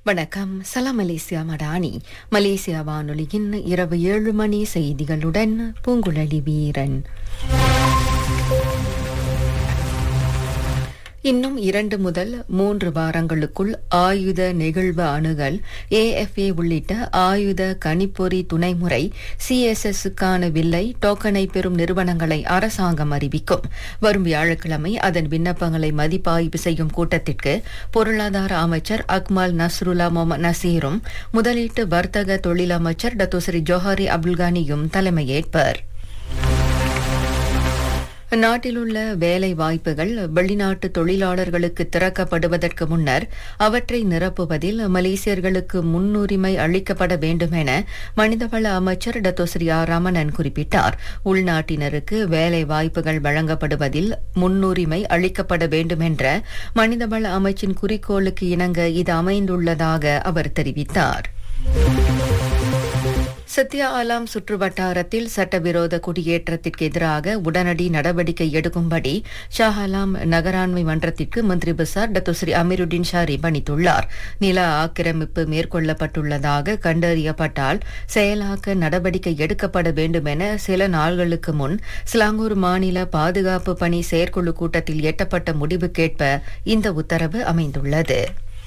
வணக்கம் சலாம் Malaysia Madani Malaysia வானொலியின் இரவு ஏழு மணி செய்திகளுடன் பூங்குழலி வீரன் இன்னும் இரண்டு முதல் மூன்று வாரங்களுக்குள் ஆயுத நெகிழ்வு அணுகல் ஏஎஃப்ஏ உள்ளிட்ட ஆயுத கணிப்பொறி துணைமுறை சிஎஸ்எஸ்ஸுக்கான வில்லை டோக்கனை பெறும் நிறுவனங்களை அரசாங்கம் அறிவிக்கும் வரும் வியாழக்கிழமை அதன் விண்ணப்பங்களை மதிப்பாய்வு செய்யும் கூட்டத்திற்கு பொருளாதார அமைச்சர் அக்மல் நஸ்ருல்லா மொஹமத் நசீரும் முதலீட்டு வர்த்தக தொழில் அமைச்சர் டத்தோசரி ஜோஹாரி அப்துல்கானியும் தலைமையேற்பர் நாட்டிலுள்ள வேலை வாய்ப்புகள் வெளிநாட்டு தொழிலாளர்களுக்கு திறக்கப்படுவதற்கு முன்னர் அவற்றை நிரப்புவதில் மலேசியர்களுக்கு முன்னுரிமை அளிக்கப்பட வேண்டும் என மனிதவள அமைச்சர் டத்தோஸ்ரீ ஆர் ரமணன் குறிப்பிட்டார் உள்நாட்டினருக்கு வேலை வாய்ப்புகள் வழங்கப்படுவதில் முன்னுரிமை அளிக்கப்பட வேண்டும் என்ற மனிதவள அமைச்சின் குறிக்கோளுக்கு இணங்க இது அமைந்துள்ளதாக அவர் தெரிவித்தார் சத்யா ஆலாம் சுற்று வட்டாரத்தில் சட்டவிரோத குடியேற்றத்திற்கு எதிராக உடனடி நடவடிக்கை எடுக்கும்படி ஷாஹலாம் நகராண்மை மன்றத்திற்கு மந்திரி பசார் டத்துஸ்ரீ அமீருddin ஷாரி பணித்துள்ளார் நில ஆக்கிரமிப்பு மேற்கொள்ளப்பட்டுள்ளதாக கண்டறியப்பட்டால் செயலாக்க நடவடிக்கை எடுக்கப்பட வேண்டும் என சில நாள்களுக்கு முன் சிலாங்கூர் மாநில பாதுகாப்பு பணி செயற்குழு கூட்டத்தில் எட்டப்பட்ட முடிவுக்கேற்ப இந்த உத்தரவு அமைந்துள்ளது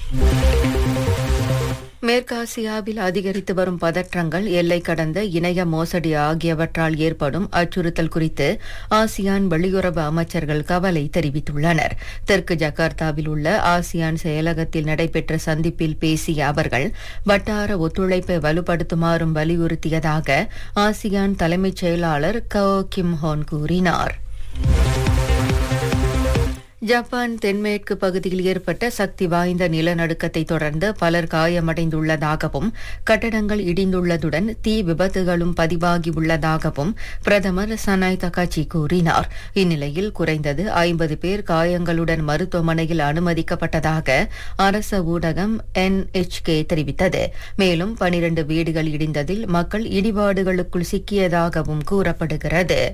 மேற்காசியாவில் அதிகரித்து வரும் பதற்றங்கள் எல்லை கடந்த இணைய மோசடி ஆகியவற்றால் ஏற்படும் அச்சுறுத்தல் குறித்து ஆசியான் வெளியுறவு அமைச்சர்கள் கவலை தெரிவித்துள்ளனர் தெற்கு ஜகார்த்தாவில் உள்ள ஆசியான் செயலகத்தில் நடைபெற்ற சந்திப்பில் பேசிய அவர்கள் வட்டார ஒத்துழைப்பை வலுப்படுத்துமாறும் வலியுறுத்தியதாக ஆசியான் தலைமைச் செயலாளர் கவோ கிம்ஹோன் கூறினார் ஜப்பான் தென்மேற்கு பகுதியில் ஏற்பட்ட சக்தி வாய்ந்த நிலநடுக்கத்தை தொடர்ந்து பலர் காயமடைந்துள்ளதாகவும் கட்டடங்கள் இடிந்துள்ளதுடன் தீ விபத்துகளும் பதிவாகியுள்ளதாகவும் பிரதமர் சனாய் தகாச்சி கூறினார் இந்நிலையில் குறைந்தது ஐம்பது பேர் காயங்களுடன் மருத்துவமனையில் அனுமதிக்கப்பட்டதாக அரச ஊடகம் என்எச்கே தெரிவித்தது மேலும் பனிரண்டு வீடுகள் இடிந்ததில் மக்கள் இடிபாடுகளுக்குள் சிக்கியதாகவும் கூறப்படுகிறது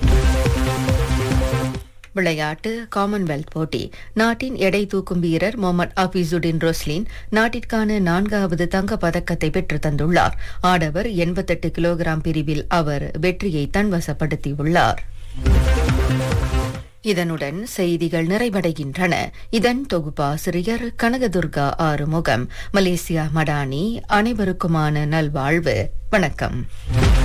விளையாட்டு காமன்வெல்த் போட்டி நாட்டின் எடை தூக்கும் வீரர் முகமது அபீசுடின் ரோஸ்லின் நாட்டிற்கான நான்காவது தங்க பதக்கத்தை பெற்று தந்துள்ளார் ஆடவர் எண்பத்தெட்டு கிலோகிராம் பிரிவில் அவர் வெற்றியை தன்வசப்படுத்தியுள்ளார் இதனுடன் செய்திகள் நிறைவடைகின்றன இதன் தொகுப்பாசிரியர் கனகதுர்கா ஆறுமுகம் மலேசியா மடானி அனைவருக்குமான நல்வாழ்வு வணக்கம்